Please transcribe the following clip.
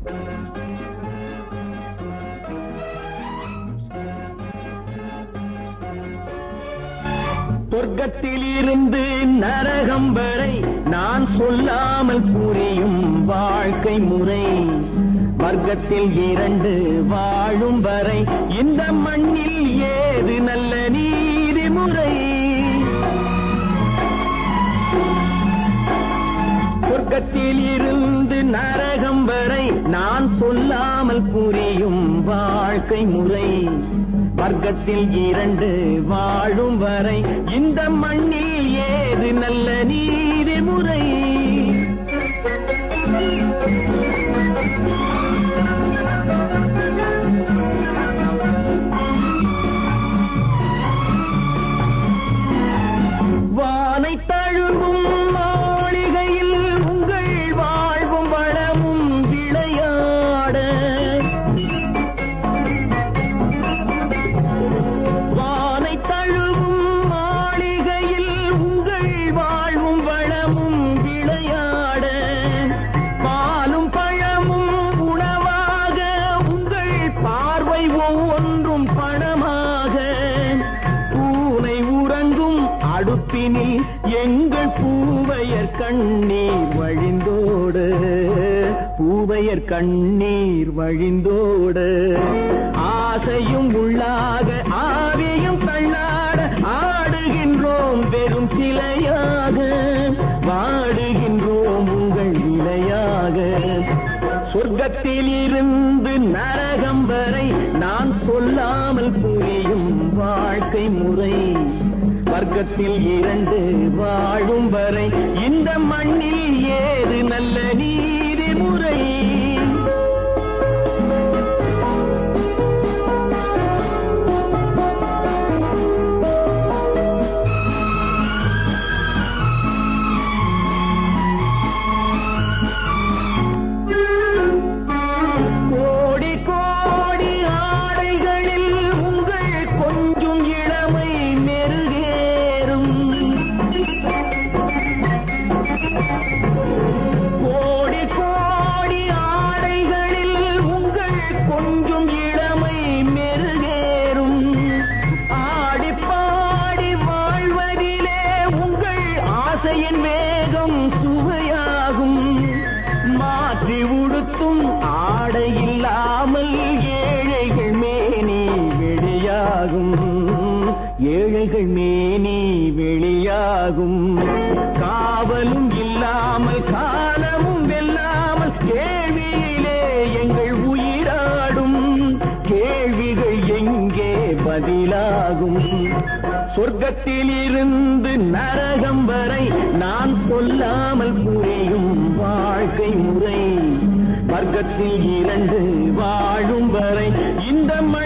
சொர்க்கத்தில் இருந்து நரகம் வரை நான் சொல்லாமல் புரியும் வாழ்க்கை முறை வர்க்கத்தில் இரண்டு வாழும் வரை இந்த மண்ணில் ஏது நல்ல நீதிமுறை சொர்க்கத்தில் இருந்து நரகம் வரை நான் சொல்லாமல் புரியும் வாழ்க்கை முறை வர்க்கத்தில் இரண்டு வாழும் வரை இந்த மண்ணில் ஏது நல்ல நீதிமுறை வானை தழுவும் மாளிகையில் உங்கள் வாழ்வும் வளமும் விளையாட வானை தழுவும் மாளிகையில் உங்கள் வாழ்வும் வளமும் விளையாட பாலும் பழமும் உணவாக உங்கள் பார்வை ஒவ்வொன்றும் பணமாக பூனை உறங்கும் அடுப்பினில் எங்கள் பூவையர் கண்ணீர் வழிந்தோடு பூவையர் கண்ணீர் வழிந்தோடு ஆசையும் உள்ளாக ஆவியும் தள்ளாட ஆடுகின்றோம் வெறும் சிலையாக வாடுகின்றோம் உங்கள் நிலையாக சொர்க்கத்தில் இருந்து நரகம் வரை நான் சொல்லாமல் புரியும் வாழ்க்கை முறை வர்க்கத்தில் இரண்டு வாழும் வரை இந்த மண்ணில் ஏது நல்ல நீதிமுறை கோடி கோடி ஆடைகளில் உங்கள் கொஞ்சம் இளமை மெருகேறும் கோடி கோடி ஆடைகளில் உங்கள் கொஞ்சம் இளமை மெருகேறும் ஆடி பாடி வாழ்வதிலே உங்கள் ஆசையின் வேகம் சுவையாகும் மாற்றி உடுத்தும் ஆடை இல்லாமல் ஏழைகள் மேனி வெளியாகும் ஏழைகள் மேனி வெளியாகும் காவலும் இல்லாமல் காலமும் வெல்லாமல் கேள்வியிலே எங்கள் உயிராடும் கேள்விகள் எங்கே பதிலாகும் சொர்க்கத்தில் இருந்து நரகம் வரை நான் சொல்லாமல் புரியும் வாழ்க்கை முறை வர்க்கத்தில் இரண்டு வாழும் வரை இந்த மண்